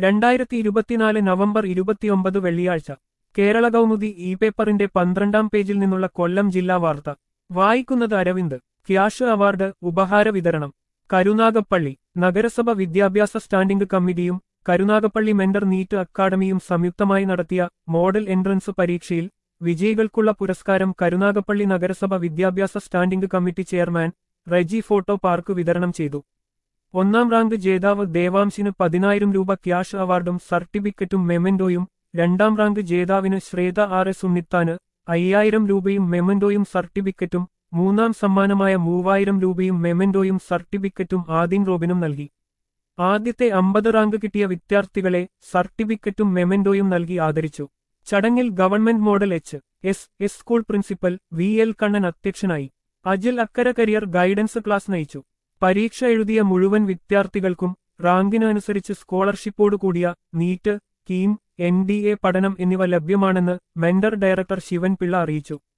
രണ്ടായിരത്തി ഇരുപത്തിനാല് നവംബർ ഇരുപത്തിയൊമ്പത് വെള്ളിയാഴ്ച കേരള കൗമുദി ഇ പേപ്പറിന്റെ പന്ത്രണ്ടാം പേജിൽ നിന്നുള്ള കൊല്ലം ജില്ലാ വാർത്ത വായിക്കുന്നത് അരവിന്ദ് ക്യാഷ് അവാർഡ് ഉപഹാര വിതരണം കരുനാഗപ്പള്ളി നഗരസഭ വിദ്യാഭ്യാസ സ്റ്റാൻഡിംഗ് കമ്മിറ്റിയും കരുനാഗപ്പള്ളി മെന്റർ നീറ്റ് അക്കാദമിയും സംയുക്തമായി നടത്തിയ മോഡൽ എൻട്രൻസ് പരീക്ഷയിൽ വിജയികൾക്കുള്ള പുരസ്കാരം കരുനാഗപ്പള്ളി നഗരസഭ വിദ്യാഭ്യാസ standing committee chairman Reji photo park വിതരണം ചെയ്തു ഒന്നാം റാങ്ക് ജേതാവ് ദേവാംശിന് പതിനായിരം രൂപ ക്യാഷ് അവാർഡും സർട്ടിഫിക്കറ്റും മെമന്റോയും രണ്ടാം റാങ്ക് ജേതാവിന് ശ്രേത ആർ എസ് ഉണ്ണിത്താന് അയ്യായിരം രൂപയും മെമന്റോയും സർട്ടിഫിക്കറ്റും മൂന്നാം സമ്മാനമായ മൂവായിരം രൂപയും മെമന്റോയും സർട്ടിഫിക്കറ്റും ആദിൻ റോബിനും നൽകി ആദ്യത്തെ അമ്പത് റാങ്ക് കിട്ടിയ വിദ്യാർത്ഥികളെ സർട്ടിഫിക്കറ്റും മെമന്റോയും നൽകി ആദരിച്ചു ചടങ്ങിൽ government model H S S school principal V L Kannan അധ്യക്ഷനായി Ajil Akkara career guidance class നയിച്ചു പരീക്ഷ എഴുതിയ മുഴുവൻ വിദ്യാർത്ഥികൾക്കും റാങ്കിനനുസരിച്ച് സ്കോളർഷിപ്പോടു കൂടിയ NEET KEAM N D A പഠനം എന്നിവ ലഭ്യമാണെന്ന് മെന്റർ ഡയറക്ടർ ശിവൻ പിള്ള അറിയിച്ചു